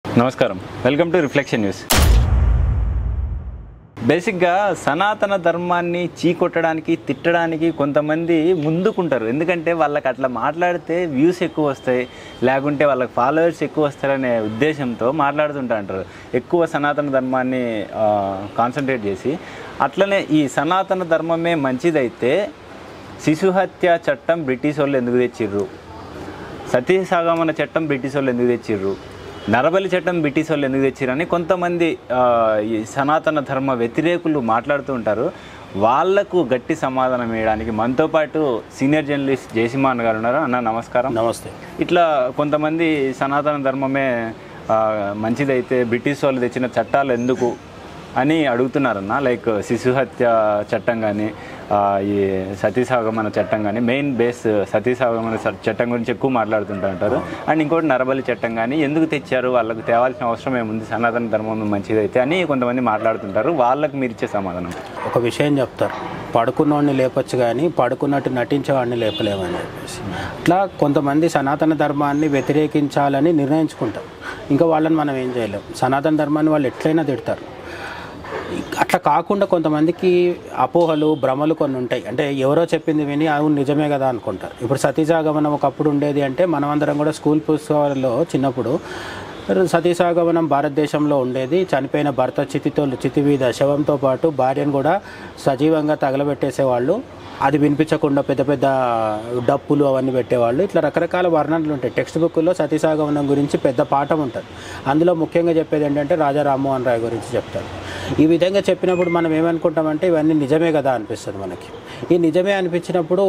నమస్కారం welcome to reflection news బేసిక్గా సనాతన ధర్మాన్ని చీకొట్టడానికి తిట్టడానికి కొంతమంది ముందుకుంటారు ఎందుకంటే వాళ్ళకి అట్లా మాట్లాడితే వ్యూస్ ఎక్కువ వస్తాయి లేకుంటే వాళ్ళకి ఫాలోవర్స్ ఎక్కువ వస్తారనే ఉద్దేశంతో మాట్లాడుతుంటా అంటారు ఎక్కువ సనాతన ధర్మాన్ని కాన్సన్ట్రేట్ చేసి అట్లనే ఈ సనాతన ధర్మమే మంచిదైతే శిశుహత్య చట్టం బ్రిటిష్ వాళ్ళు ఎందుకు తెచ్చిర్రు సతీసాగమన చట్టం బ్రిటిష్ వాళ్ళు ఎందుకు తెచ్చిర్రు నరబలి చట్టం బ్రిటిష్ వాళ్ళు ఎందుకు తెచ్చిర్రు అని కొంతమంది ఆ, ఈ సనాతన ధర్మ వ్యతిరేకులు మాట్లాడుతూ ఉంటారు వాళ్లకు గట్టి సమాధానం వేయడానికి మనతో పాటు సీనియర్ జర్నలిస్ట్ జయసింహాన్ గారు ఉన్నారు అన్న నమస్కారం నమస్తే ఇట్లా కొంతమంది సనాతన ధర్మమే ఆ, మంచిదైతే బ్రిటిష్ వాళ్ళు తెచ్చిన చట్టాలు ఎందుకు అని అడుగుతున్నారన్న లైక్ శిశుహత్య చట్టం కానీ ఈ సతీసాగమన చట్టం కానీ మెయిన్ బేస్ సతీసాగమన చ- చట్టం గురించి ఎక్కువ మాట్లాడుతుంటా ఉంటారు అండ్ ఇంకోటి నరబలి చట్టం కానీ ఎందుకు తెచ్చారు వాళ్ళకు తేవాల్సిన అవసరం ఏముంది సనాతన ధర్మం మంచిదైతే అని కొంతమంది మాట్లాడుతుంటారు వాళ్ళకి మీరు ఇచ్చే సమాధానం ఒక విషయం చెప్తారు పడుకున్నవాడిని లేపొచ్చు కానీ పడుకున్నట్టు నటించేవాడిని లేపలేమని చెప్పేసి అట్లా కొంతమంది సనాతన ధర్మాన్ని వ్యతిరేకించాలని నిర్ణయించుకుంటారు ఇంకా వాళ్ళని మనం ఏం చేయలేం సనాతన ధర్మాన్ని వాళ్ళు ఎట్లయినా తిడతారు అట్లా కాకుండా కొంతమందికి అపోహలు భ్రమలు కొన్ని ఉంటాయి అంటే ఎవరో చెప్పింది విని అవును నిజమే కదా అనుకుంటారు ఇప్పుడు సతీసాగమనం ఒకప్పుడు ఉండేది అంటే మనమందరం కూడా స్కూల్ పుస్తకాల్లో చిన్నప్పుడు సతీసాగమనం భారతదేశంలో ఉండేది చనిపోయిన భర్త చితితో చితి మీద శవంతో పాటు భార్యను కూడా సజీవంగా తగలబెట్టేసేవాళ్ళు అది వినిపించకుండా పెద్ద పెద్ద డప్పులు అవన్నీ పెట్టేవాళ్ళు ఇట్లా రకరకాల వర్ణనలు ఉంటాయి టెక్స్ట్ బుక్లో సతీసాగమనం గురించి పెద్ద పాఠం ఉంటుంది అందులో ముఖ్యంగా చెప్పేది ఏంటంటే రాజా రామ్మోహన్ రాయ్ గురించి చెప్తారు ఈ విధంగా చెప్పినప్పుడు మనం ఏమనుకుంటామంటే ఇవన్నీ నిజమే కదా అనిపిస్తుంది మనకి ఈ నిజమే అనిపించినప్పుడు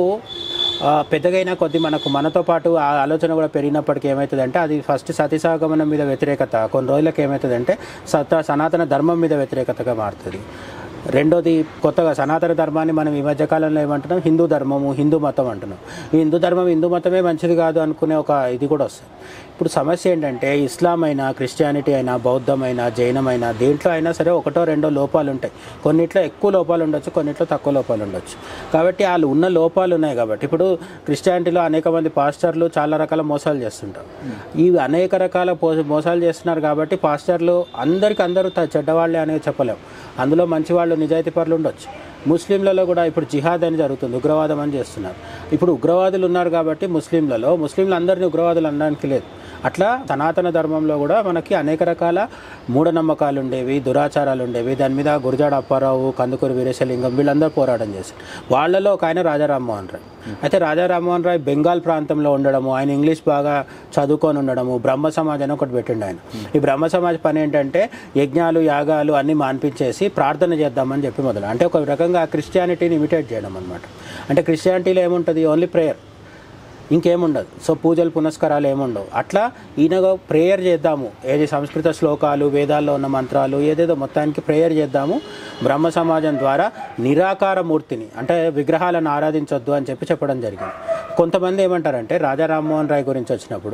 ఆ, పెద్దగైనా కొద్ది మనకు మనతో పాటు ఆ ఆలోచన కూడా పెరిగినప్పటికీ ఏమవుతుందంటే అది ఫస్ట్ సతీసాగమనం మీద వ్యతిరేకత కొన్ని రోజులకు ఏమవుతుందంటే సత సనాతన ధర్మం మీద వ్యతిరేకతగా మారుతుంది రెండోది కొత్తగా సనాతన ధర్మాన్ని మనం ఈ మధ్యకాలంలో ఏమంటున్నాం హిందూ ధర్మము హిందూ మతం అంటున్నాం ఈ హిందూ ధర్మం హిందూ మతమే మంచిది కాదు అనుకునే ఒక ఇది కూడా వస్తుంది ఇప్పుడు సమస్య ఏంటంటే ఇస్లాం అయినా క్రిస్టియానిటీ అయినా బౌద్ధమైనా జైనమైనా దేంట్లో అయినా సరే ఒకటో రెండో లోపాలు ఉంటాయి కొన్నిట్లో ఎక్కువ లోపాలు ఉండొచ్చు కొన్నిట్లో తక్కువ లోపాలు ఉండొచ్చు కాబట్టి వాళ్ళు ఉన్న లోపాలు ఉన్నాయి కాబట్టి ఇప్పుడు క్రిస్టియానిటీలో అనేక మంది పాస్టర్లు చాలా రకాల మోసాలు చేస్తుంటారు ఈ అనేక రకాల పో- మోసాలు చేస్తున్నారు కాబట్టి పాస్టర్లు అందరికి అందరూ త- చెడ్డవాళ్ళే అనేది చెప్పలేము అందులో మంచి వాళ్ళు నిజాయితీ పరులు ఉండొచ్చు ముస్లింలలో కూడా ఇప్పుడు జిహాద్ అని జరుగుతుంది ఉగ్రవాదం అని చేస్తున్నారు ఇప్పుడు ఉగ్రవాదులు ఉన్నారు కాబట్టి ముస్లింలలో ముస్లింలు అందరినీ ఉగ్రవాదులు అనడానికి లేదు అట్లా సనాతన ధర్మంలో కూడా మనకి అనేక రకాల మూఢనమ్మకాలు ఉండేవి దురాచారాలు ఉండేవి దాని మీద గురజాడ అప్పారావు కందుకూరి వీరేశలింగం వీళ్ళందరూ పోరాటం చేశారు వాళ్ళలో ఒక ఆయన రాజా రామ్మోహన్ రాయ్ అయితే రాజా రామ్మోహన్ రాయ్ బెంగాల్ ప్రాంతంలో ఉండడము ఆయన ఇంగ్లీష్ బాగా చదువుకొని ఉండడము బ్రహ్మ సమాజ్ అని ఒకటి పెట్టిండు ఆయన ఈ బ్రహ్మ సమాజ్ పని ఏంటంటే యజ్ఞాలు యాగాలు అన్నీ మాన్పించేసి ప్రార్థన చేద్దామని చెప్పి మొదలు అంటే ఒక రకంగా క్రిస్టియానిటీని ఇమిటేట్ చేయడం అనమాట అంటే క్రిస్టియానిటీలో ఏముంటుంది ఓన్లీ ప్రేయర్ ఇంకేముండదు సో పూజలు పునస్కారాలు ఏముండవు అట్లా ఈయన ప్రేయర్ చేద్దాము ఏది సంస్కృత శ్లోకాలు వేదాల్లో ఉన్న మంత్రాలు ఏదేదో మొత్తానికి ప్రేయర్ చేద్దాము బ్రహ్మ సమాజం ద్వారా నిరాకార మూర్తిని అంటే విగ్రహాలను ఆరాధించొద్దు అని చెప్పి చెప్పడం జరిగింది కొంతమంది ఏమంటారంటే రాజా రామ్మోహన్ రాయ్ గురించి వచ్చినప్పుడు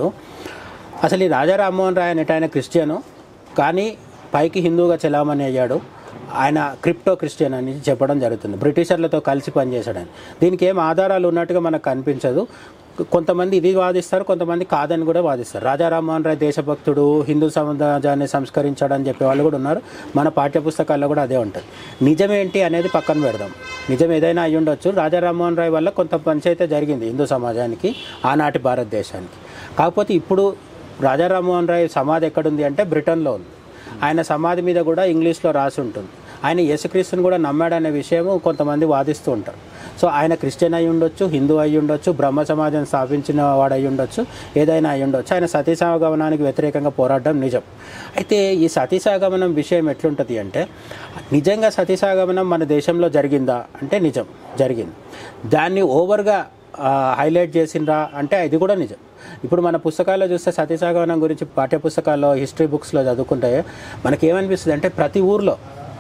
అసలు ఈ రాజా రామ్మోహన్ రాయ్ అనేట ఆయన క్రిస్టియను కానీ పైకి హిందూగా చెలామణి అయ్యాడు ఆయన క్రిప్టో క్రిస్టియన్ అని చెప్పడం జరుగుతుంది బ్రిటిషర్లతో కలిసి పనిచేశాడని దీనికి ఏం ఆధారాలు ఉన్నట్టుగా మనకు కనిపించదు కొంతమంది ఇది వాదిస్తారు కొంతమంది కాదని కూడా వాదిస్తారు రాజా రామ్మోహన్ రాయ్ దేశభక్తుడు హిందూ సమాజాన్ని సంస్కరించాడని చెప్పే వాళ్ళు కూడా ఉన్నారు మన పాఠ్యపుస్తకాల్లో కూడా అదే ఉంటుంది నిజమేంటి అనేది పక్కన పెడదాం నిజం ఏదైనా అయి ఉండొచ్చు రాజా రామ్మోహన్ రాయ్ వల్ల కొంత పంచి అయితే జరిగింది హిందూ సమాజానికి ఆనాటి భారతదేశానికి కాకపోతే ఇప్పుడు రాజా రామ్మోహన్ రాయ్ సమాధి ఎక్కడుంది అంటే బ్రిటన్లో ఉంది ఆయన సమాధి మీద కూడా ఇంగ్లీష్లో రాసి ఉంటుంది ఆయన యేసుక్రీస్తుని కూడా నమ్మాడనే విషయం కొంతమంది వాదిస్తూ ఉంటారు సో ఆయన క్రిస్టియన్ అయి ఉండొచ్చు హిందూ అయి ఉండొచ్చు బ్రహ్మ సమాజం స్థాపించిన వాడు అయి ఉండొచ్చు ఏదైనా అయి ఉండొచ్చు ఆయన సతీసాగమనానికి వ్యతిరేకంగా పోరాడడం నిజం అయితే ఈ సతీసాగమనం విషయం ఎట్లుంటుంది అంటే నిజంగా సతీసాగమనం మన దేశంలో జరిగిందా అంటే నిజం జరిగింది దాన్ని ఓవర్గా ఆ, హైలైట్ చేసిండ్రా అంటే ఇది కూడా నిజం ఇప్పుడు మన పుస్తకాల్లో చూస్తే సతీసాగమనం గురించి పాఠ్య పుస్తకాల్లో హిస్టరీ బుక్స్లో చదువుకుంటే మనకి ఏమనిపిస్తుంది అంటే ప్రతి ఊర్లో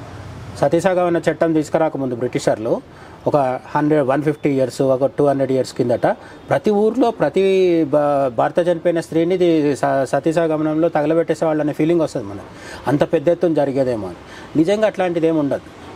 సతీసాగమన చట్టం తీసుకురాకముందు బ్రిటిషర్లు ఒక హండ్రెడ్ వన్ ఫిఫ్టీ ఇయర్స్ ఒక టూ హండ్రెడ్ ఇయర్స్ కిందట ప్రతి ఊర్లో ప్రతి భా- భర్త చనిపోయిన స్త్రీని ఇది స- సతీసాగమనంలో తగలబెట్టేసేవాళ్ళు అనే ఫీలింగ్ వస్తుంది మనకు అంత పెద్ద ఎత్తున జరిగేదేమో అని నిజంగా అట్లాంటిది ఏమి ఉండదు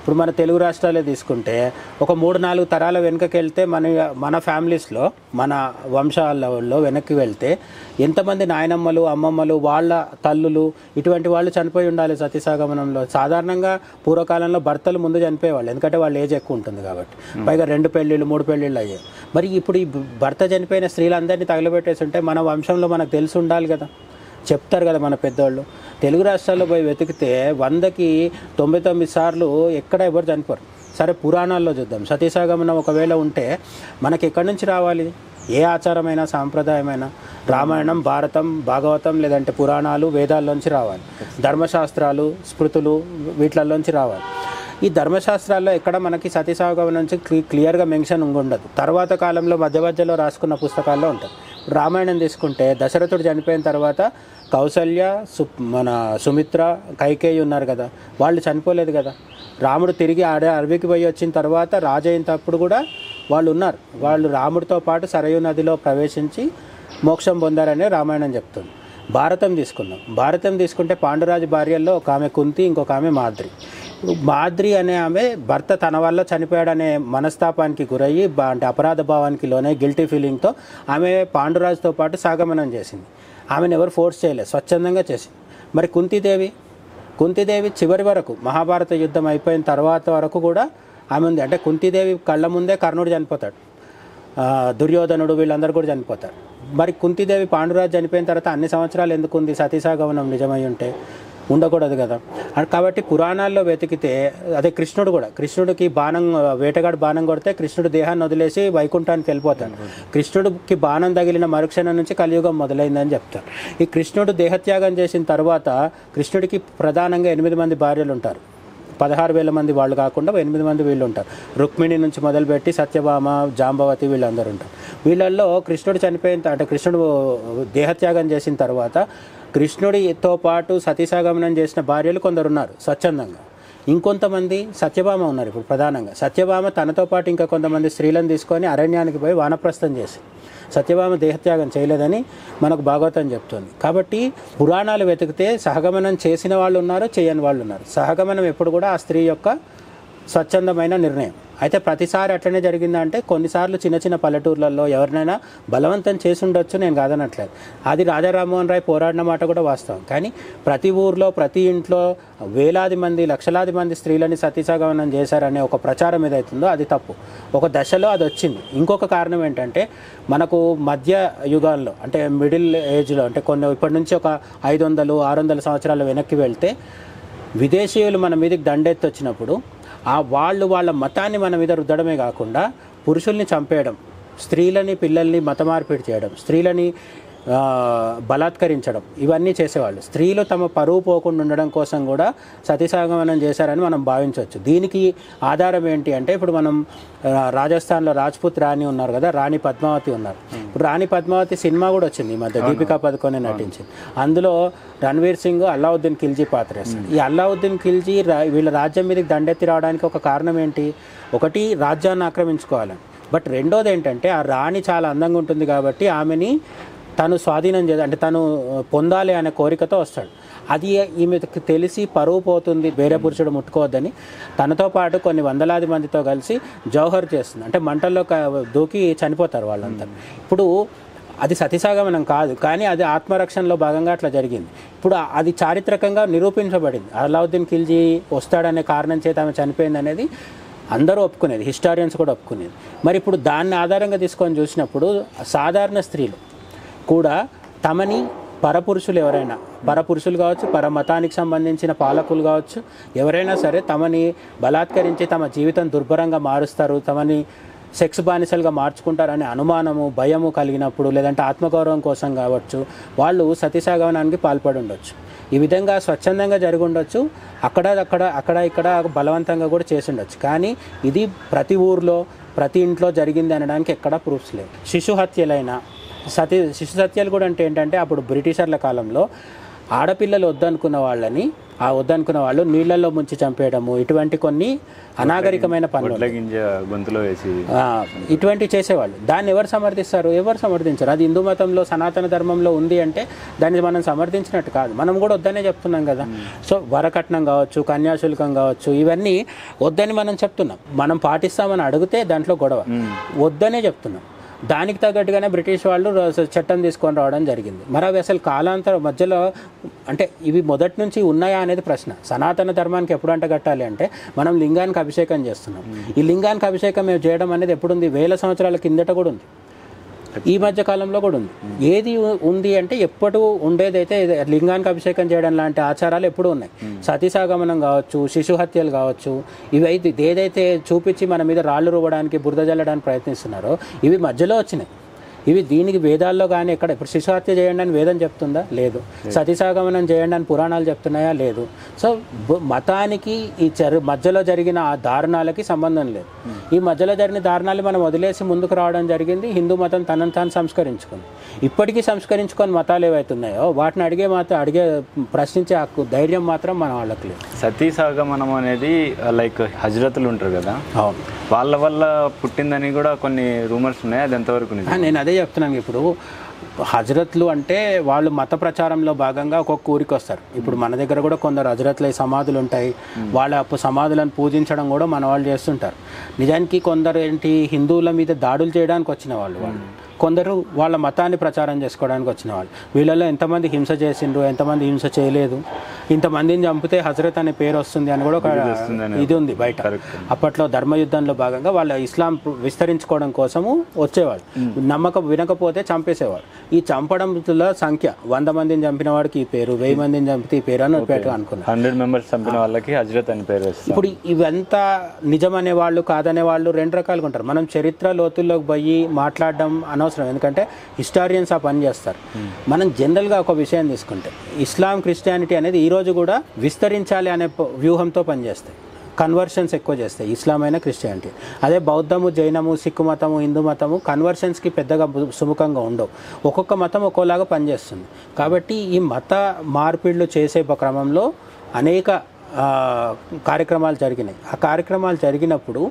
ఇప్పుడు మన తెలుగు రాష్ట్రాలే తీసుకుంటే ఒక మూడు నాలుగు తరాల వెనుకకి వెళ్తే మన మన ఫ్యామిలీస్లో మన వంశాలలో వెనక్కి వెళ్తే ఎంతమంది నాయనమ్మలు అమ్మమ్మలు వాళ్ళ తల్లులు ఇటువంటి వాళ్ళు చనిపోయి ఉండాలి సతీసాగమనంలో సాధారణంగా పూర్వకాలంలో భర్తలు ముందు చనిపోయేవాళ్ళు ఎందుకంటే వాళ్ళ ఏజ్ ఎక్కువ ఉంటుంది కాబట్టి పైగా రెండు పెళ్ళిళ్ళు మూడు పెళ్ళిళ్ళు అయ్యాయి మరి ఇప్పుడు ఈ భర్త చనిపోయిన స్త్రీలందరినీ తగలబెట్టేసి ఉంటే మన వంశంలో మనకు తెలిసి ఉండాలి కదా చెప్తారు కదా మన పెద్దవాళ్ళు తెలుగు రాష్ట్రాల్లో పోయి వెతికితే వందకి తొంభై తొమ్మిది సార్లు ఎక్కడ ఎవరు చనిపోరు సరే పురాణాల్లో చూద్దాం సతీసాగమనం ఒకవేళ ఉంటే మనకి ఎక్కడి నుంచి రావాలి ఏ ఆచారమైనా సాంప్రదాయమైనా రామాయణం భారతం భాగవతం లేదంటే పురాణాలు వేదాల్లోంచి రావాలి ధర్మశాస్త్రాలు స్మృతులు వీటిల్లోంచి రావాలి ఈ ధర్మశాస్త్రాల్లో ఎక్కడ మనకి సతీసాగమనం నుంచి క్లి- క్లియర్గా మెన్షన్ ఉండదు తర్వాత కాలంలో మధ్య మధ్యలో రాసుకున్న పుస్తకాల్లో ఉంటుంది రామాయణం తీసుకుంటే దశరథుడు చనిపోయిన తర్వాత కౌసల్య సు మన సుమిత్ర కైకేయి ఉన్నారు కదా వాళ్ళు చనిపోలేదు కదా రాముడు తిరిగి ఆడే అడవికి పోయి వచ్చిన తర్వాత రాజు అయినప్పుడు కూడా వాళ్ళు ఉన్నారు వాళ్ళు రాముడితో పాటు సరయు నదిలో ప్రవేశించి మోక్షం పొందారనే రామాయణం చెప్తుంది భారతం తీసుకుందాం భారతం తీసుకుంటే పాండురాజు భార్యల్లో ఒక ఆమె కుంతి ఇంకొక ఆమె మాద్రి మాద్రి అనే ఆమె భర్త తన వల్ల చనిపోయాడనే మనస్తాపానికి గురయ్యి బా- అంటే అపరాధ భావానికి లోనే గిల్టీ ఫీలింగ్తో ఆమె పాండురాజుతో పాటు సాగమనం చేసింది ఆమెను ఎవరు ఫోర్స్ చేయలేదు స్వచ్ఛందంగా చేసింది మరి కుంతీదేవి కుంతీదేవి చివరి వరకు మహాభారత యుద్ధం అయిపోయిన తర్వాత వరకు కూడా ఆమె ఉంది అంటే కుంతీదేవి కళ్ళ ముందే కర్ణుడు చనిపోతాడు ఆ, దుర్యోధనుడు వీళ్ళందరూ కూడా చనిపోతారు మరి కుంతీదేవి పాండురాజు చనిపోయిన తర్వాత అన్ని సంవత్సరాలు ఎందుకు ఉంది సతీసాగమనం నిజమై ఉంటే ఉండకూడదు కదా అ- కాబట్టి పురాణాల్లో వెతికితే అదే కృష్ణుడు కూడా కృష్ణుడికి బాణం వేటగాడు బాణం కొడితే కృష్ణుడు దేహాన్ని వదిలేసి వైకుంఠానికి వెళ్ళిపోతాడు కృష్ణుడికి బాణం తగిలిన మరుక్షణం నుంచి కలియుగం మొదలైందని చెప్తారు ఈ కృష్ణుడు దేహత్యాగం చేసిన తర్వాత కృష్ణుడికి ప్రధానంగా ఎనిమిది మంది భార్యలు ఉంటారు పదహారు వేల మంది వాళ్ళు కాకుండా ఎనిమిది మంది వీళ్ళు ఉంటారు రుక్మిణి నుంచి మొదలుపెట్టి సత్యభామ జాంబవతి వీళ్ళందరూ ఉంటారు వీళ్ళల్లో కృష్ణుడు చనిపోయిన త- అంటే కృష్ణుడు దేహత్యాగం చేసిన తర్వాత కృష్ణుడితో పాటు సతీసాగమనం చేసిన భార్యలు కొందరు ఉన్నారు స్వచ్ఛందంగా ఇంకొంతమంది సత్యభామ ఉన్నారు ఇప్పుడు ప్రధానంగా సత్యభామ తనతో పాటు ఇంకా కొంతమంది స్త్రీలను తీసుకొని అరణ్యానికి పోయి వానప్రస్థం చేసి సత్యభామ దేహత్యాగం చేయలేదని మనకు భాగవతం చెప్తుంది కాబట్టి పురాణాలు వెతికితే సహగమనం చేసిన వాళ్ళు ఉన్నారు చేయని వాళ్ళు ఉన్నారు సహగమనం ఎప్పుడు కూడా ఆ స్త్రీ యొక్క స్వచ్ఛందమైన నిర్ణయం అయితే ప్రతిసారి అట్లనే జరిగిందంటే కొన్నిసార్లు చిన్న చిన్న పల్లెటూర్లలో ఎవరినైనా బలవంతం చేసి ఉండొచ్చు నేను కాదనట్లేదు అది రాజా రామ్మోహన్ రాయ్ పోరాడిన మాట కూడా వాస్తవం కానీ ప్రతి ఊర్లో ప్రతి ఇంట్లో వేలాది మంది లక్షలాది మంది స్త్రీలని సతీసాగమనం చేశారనే ఒక ప్రచారం ఏదైతుందో అది తప్పు ఒక దశలో అది వచ్చింది ఇంకొక కారణం ఏంటంటే మనకు మధ్య యుగాల్లో అంటే మిడిల్ ఏజ్లో అంటే కొన్ని ఇప్పటి నుంచి ఒక ఐదు వందలు ఆరు వందల సంవత్సరాల వెనక్కి వెళ్తే విదేశీయులు మన మీదకి దండెత్తి వచ్చినప్పుడు ఆ వాళ్ళు వాళ్ళ మతాన్ని మన మీద రుద్దడమే కాకుండా పురుషుల్ని చంపేయడం స్త్రీలని పిల్లల్ని మత మార్పిడి చేయడం స్త్రీలని ఆ, బలాత్కరించడం ఇవన్నీ చేసేవాళ్ళు స్త్రీలు తమ పరువు పోకుండా ఉండడం కోసం కూడా సతీసాగమనం చేశారని మనం భావించవచ్చు దీనికి ఆధారం ఏంటి అంటే ఇప్పుడు మనం ఆ, రాజస్థాన్లో రాజ్పుత్ రాణి ఉన్నారు కదా రాణి పద్మావతి ఉన్నారు ఇప్పుడు రాణి పద్మావతి సినిమా కూడా వచ్చింది ఈ మధ్య దీపికా పదుకొనే నటించింది అందులో రణ్వీర్ సింగ్ అల్లావుద్దీన్ ఖిల్జీ పాత్ర వేస్తాడు ఈ అల్లావుద్దీన్ ఖిల్జీ రా- వీళ్ళ రాజ్యం మీదకి దండెత్తి రావడానికి ఒక కారణం ఏంటి ఒకటి రాజ్యాన్ని ఆక్రమించుకోవాలని బట్ రెండోది ఏంటంటే ఆ రాణి చాలా అందంగా ఉంటుంది కాబట్టి ఆమెని తను స్వాధీనం చేయాలి అంటే తను పొందాలి అనే కోరికతో వస్తాడు అది ఈమెకు తెలిసి పరువు పోతుంది వేరే పురుషుడు ముట్టుకోవద్దని తనతో పాటు కొన్ని వందలాది మందితో కలిసి జౌహర్ చేస్తుంది అంటే మంటల్లో క- దూకి చనిపోతారు వాళ్ళంతా ఇప్పుడు అది సతీసాగమనం కాదు కానీ అది ఆత్మరక్షణలో భాగంగా అట్లా జరిగింది ఇప్పుడు అది చారిత్రకంగా నిరూపించబడింది అలావుద్దీన్ ఖిల్జీ వస్తాడనే కారణం చేత ఆమె చనిపోయింది అనేది అందరూ ఒప్పుకునేది హిస్టారియన్స్ కూడా ఒప్పుకునేది మరి ఇప్పుడు దాన్ని ఆధారంగా తీసుకొని చూసినప్పుడు సాధారణ స్త్రీలు కూడా తమని పరపురుషులు ఎవరైనా పరపురుషులు కావచ్చు పరమతానికి సంబంధించిన పాలకులు కావచ్చు ఎవరైనా సరే తమని బలాత్కరించి తమ జీవితం దుర్భరంగా మారుస్తారు తమని సెక్స్ బానిసలుగా మార్చుకుంటారనే అనుమానము భయము కలిగినప్పుడు లేదంటే ఆత్మగౌరవం కోసం కావచ్చు వాళ్ళు సతీసాగమనానికి పాల్పడి ఉండొచ్చు ఈ విధంగా స్వచ్ఛందంగా జరిగి ఉండొచ్చు అక్కడ అక్కడ అక్కడ ఇక్కడ బలవంతంగా కూడా చేసి ఉండొచ్చు కానీ ఇది ప్రతి ఊర్లో ప్రతి ఇంట్లో జరిగింది అనడానికి ఎక్కడా ప్రూఫ్స్ లేవు శిశు హత్యలైనా సతీ శిశు హత్యలు కూడా అంటే ఏంటంటే అప్పుడు బ్రిటిషర్ల కాలంలో ఆడపిల్లలు వద్దనుకున్న వాళ్ళని ఆ వద్దనుకున్న వాళ్ళు నీళ్ళల్లో ముంచి చంపేయడము ఇటువంటి కొన్ని అనాగరికమైన పనులు వడ్ల గింజ గొంతులో వేసి ఆ, ఇటువంటివి చేసేవాళ్ళు దాన్ని ఎవరు సమర్థిస్తారు ఎవరు సమర్థించరు అది హిందూ మతంలో సనాతన ధర్మంలో ఉంది అంటే దాన్ని మనం సమర్థించినట్టు కాదు మనం కూడా వద్దనే చెప్తున్నాం కదా సో వరకట్నం కావచ్చు కన్యాశుల్కం కావచ్చు ఇవన్నీ వద్దని మనం చెప్తున్నాం మనం పాటిస్తామని అడిగితే దాంట్లో గొడవ వద్దనే చెప్తున్నాం దానికి తగ్గట్టుగానే బ్రిటిష్ వాళ్ళు ర- చట్టం తీసుకొని రావడం జరిగింది మరి అవి అసలు కాలాంతర మధ్యలో అంటే ఇవి మొదటి నుంచి ఉన్నాయా అనేది ప్రశ్న సనాతన ధర్మానికి ఎప్పుడు అంటగట్టాలి అంటే మనం లింగానికి అభిషేకం చేస్తున్నాం ఈ లింగానికి అభిషేకం మేము చేయడం అనేది ఎప్పుడు ఉంది వేల సంవత్సరాల కిందట కూడా ఉంది ఈ మధ్య కాలంలో కూడా ఉంది ఏది ఉ- ఉంది అంటే ఎప్పుడు ఉండేదైతే ఇది లింగానికి అభిషేకం చేయడం లాంటి ఆచారాలు ఎప్పుడు ఉన్నాయి సతీసాగమనం కావచ్చు శిశు హత్యలు కావచ్చు ఇవి అయితే ఇది ఏదైతే చూపించి మన మీద రాళ్ళు రువ్వడానికి బురద జల్లడానికి ప్రయత్నిస్తున్నారో ఇవి మధ్యలో వచ్చినాయి ఇవి దీనికి వేదాల్లో కానీ ఎక్కడ ఇప్పుడు శిశు హత్య చేయండి అని వేదం చెప్తుందా లేదు సతీసాగమనం చేయండి అని పురాణాలు చెప్తున్నాయా లేదు సో బ- మతానికి ఈ చరి మధ్యలో జరిగిన ఆ దారుణాలకి సంబంధం లేదు ఈ మధ్యలో జరిగిన దారుణాలు మనం వదిలేసి ముందుకు రావడం జరిగింది హిందూ మతం తనను తాను సంస్కరించుకుంది ఇప్పటికీ సంస్కరించుకొని మతాలు ఏవైతే ఉన్నాయో వాటిని అడిగే మాత్రం అడిగే ప్రశ్నించే హక్కు ధైర్యం మాత్రం మన వాళ్ళకి లేదు సతీ సాగమనం అనేది లైక్ హజరతులు ఉంటారు కదా అవును వాళ్ళ వల్ల పుట్టిందని కూడా కొన్ని రూమర్స్ ఉన్నాయి అది ఎంతవరకు నిజం ఆ, నేను అదే చెప్తున్నాను ఇప్పుడు హజరత్లు అంటే వాళ్ళు మత ప్రచారంలో భాగంగా ఒక్కొక్క ఊరికి వస్తారు ఇప్పుడు మన దగ్గర కూడా కొందరు హజరత్ల సమాధులు ఉంటాయి వాళ్ళ అప్పు సమాధులను పూజించడం కూడా మన వాళ్ళు చేస్తుంటారు నిజానికి కొందరు ఏంటి హిందువుల మీద దాడులు చేయడానికి వచ్చిన వాళ్ళు వాళ్ళు కొందరు వాళ్ళ మతాన్ని ప్రచారం చేసుకోవడానికి వచ్చిన వాళ్ళు వీళ్ళలో ఎంతమంది హింస చేసిండ్రు ఎంతమంది హింస చేయలేదు ఇంతమందిని చంపితే హజరత్ అనే పేరు వస్తుంది అని కూడా ఒక ఇది ఉంది బయట అప్పట్లో ధర్మయుద్ధంలో భాగంగా వాళ్ళ ఇస్లాం విస్తరించుకోవడం కోసము వచ్చేవాళ్ళు నమ్మకం వినకపోతే చంపేసేవాళ్ళు ఈ చంపడంలో సంఖ్య వంద మందిని చంపిన వాడికి ఈ పేరు వెయ్యి మందిని చంపితే ఈ పేరు అని పేరు అనుకున్నారు హండ్రెడ్ మెంబర్స్ చంపిన వాళ్ళకి హజరత్ అని పేరు వేస్తారు ఇప్పుడు ఇవంతా నిజమనే వాళ్ళు కాదనే వాళ్ళు రెండు రకాలుగా ఉంటారు మనం చరిత్ర లోతుల్లోకి పోయి మాట్లాడడం అనవసరం ఎందుకంటే హిస్టారియన్స్ ఆ పని చేస్తారు మనం జనరల్గా ఒక విషయం తీసుకుంటే ఇస్లాం క్రిస్టియానిటీ అనేది ఈ రోజు కూడా విస్తరించాలి అనే ప- వ్యూహంతో పనిచేస్తాయి కన్వర్షన్స్ ఎక్కువ చేస్తాయి ఇస్లాం అయినా క్రిస్టియానిటీ అదే బౌద్ధము జైనము సిక్కు మతము హిందూ మతము కన్వర్షన్స్కి పెద్దగా ము- సుముఖంగా ఉండవు ఒక్కొక్క మతం ఒక్కోలాగా పనిచేస్తుంది కాబట్టి ఈ మత మార్పిడులు చేసే ప- క్రమంలో అనేక ఆ, కార్యక్రమాలు జరిగినాయి ఆ కార్యక్రమాలు జరిగినప్పుడు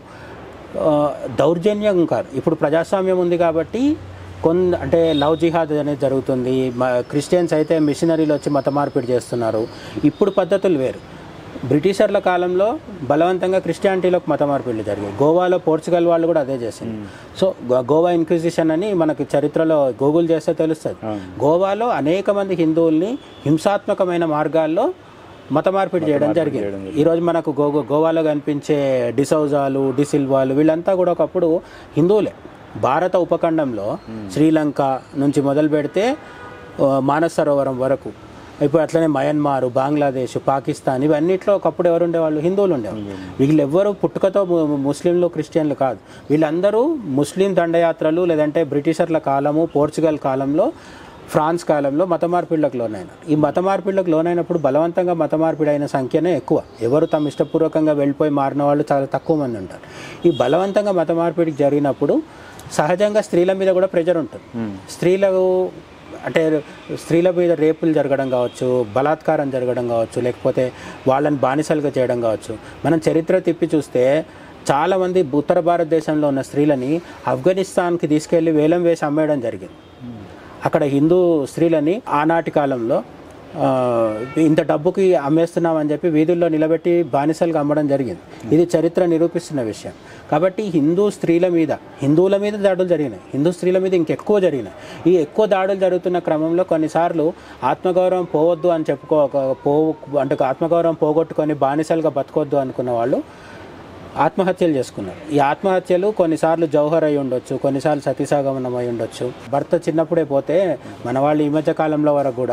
ఆ, దౌర్జన్యం కాదు ఇప్పుడు ప్రజాస్వామ్యం ఉంది కాబట్టి కొన్ని అంటే లవ్ జిహాద్ అనేది జరుగుతుంది మ- క్రిస్టియన్స్ అయితే మిషనరీలు వచ్చి మత మార్పిడి చేస్తున్నారు ఇప్పుడు పద్ధతులు వేరు బ్రిటిషర్ల కాలంలో బలవంతంగా క్రిస్టియానిటీలోకి మత మార్పిడులు జరిగాయి గోవాలో పోర్చుగల్ వాళ్ళు కూడా అదే చేసింది సో గో- గోవా ఇన్క్విజిషన్ అని మనకి చరిత్రలో గూగుల్ చేస్తే తెలుస్తుంది గోవాలో అనేక మంది హిందువుల్ని హింసాత్మకమైన మార్గాల్లో మత మార్పిడి చేయడం జరిగింది ఈరోజు మనకు గో గోవాలో కనిపించే డిసౌజాలు డిసిల్వాలు వీళ్ళంతా కూడా ఒకప్పుడు హిందువులే భారత ఉపఖండంలో శ్రీలంక నుంచి మొదలు పెడితే ఆ, మానస సరోవరం వరకు ఇప్పుడు అట్లనే మయన్మార్ బంగ్లాదేశ్ పాకిస్తాన్ ఇవన్నిట్లో ఒకప్పుడు ఎవరు ఉండేవాళ్ళు హిందువులు ఉండేవాళ్ళు వీళ్ళు ఎవ్వరు పుట్టుకతో ము- ముస్లింలు క్రిస్టియన్లు కాదు వీళ్ళందరూ ముస్లిం దండయాత్రలు లేదంటే బ్రిటిషర్ల కాలము పోర్చుగల్ కాలంలో ఫ్రాన్స్ కాలంలో మత మార్పిడులకు లోనైన ఈ మత మార్పిడులకు లోనైనప్పుడు బలవంతంగా మత మార్పిడి అయిన సంఖ్యనే ఎక్కువ ఎవరు తమ ఇష్టపూర్వకంగా వెళ్ళిపోయి మారిన వాళ్ళు చాలా తక్కువ మంది ఉంటారు ఈ బలవంతంగా మత మార్పిడికి జరిగినప్పుడు సహజంగా స్త్రీల మీద కూడా ప్రెజర్ ఉంటుంది స్త్రీలకు అంటే స్త్రీల మీద రేపులు జరగడం కావచ్చు బలాత్కారం జరగడం కావచ్చు లేకపోతే వాళ్ళని బానిసలుగా చేయడం కావచ్చు మనం చరిత్ర తిప్పి చూస్తే చాలామంది ఉత్తర భారతదేశంలో ఉన్న స్త్రీలని ఆఫ్ఘనిస్తాన్కి తీసుకెళ్లి వేలం వేసి అమ్మేయడం జరిగింది అక్కడ హిందూ స్త్రీలని ఆనాటి కాలంలో ఆ, ఇంత డబ్బుకి అమ్మేస్తున్నామని చెప్పి వీధుల్లో నిలబెట్టి బానిసలుగా అమ్మడం జరిగింది ఇది చరిత్ర నిరూపిస్తున్న విషయం కాబట్టి హిందూ స్త్రీల మీద హిందువుల మీద దాడులు జరిగినాయి హిందూ స్త్రీల మీద ఇంకెక్కువ జరిగినాయి ఈ ఎక్కువ దాడులు జరుగుతున్న క్రమంలో కొన్నిసార్లు ఆత్మగౌరవం పోవద్దు అని చెప్పుకో పో అంటే ఆత్మగౌరవం పోగొట్టుకొని బానిసలుగా బతకొద్దు అనుకున్న వాళ్ళు ఆత్మహత్యలు చేసుకున్నారు ఈ ఆత్మహత్యలు కొన్నిసార్లు జౌహర్ అయి ఉండొచ్చు కొన్నిసార్లు సతీసాగమనం అయి ఉండొచ్చు భర్త చిన్నప్పుడే పోతే మన వాళ్ళు ఈ మధ్య కాలంలో వరకు కూడా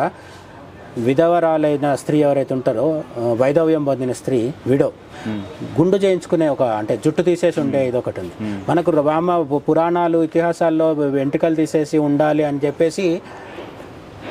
విధవరాలైన స్త్రీ ఎవరైతే ఉంటారో ఆ, వైధవ్యం పొందిన స్త్రీ విడో గుండు చేయించుకునే ఒక అంటే జుట్టు తీసేసి ఉండే ఇది ఒకటి ఉంది మనకు రామ పురాణాలు ఇతిహాసాల్లో వెంట్రుకలు తీసేసి ఉండాలి అని చెప్పేసి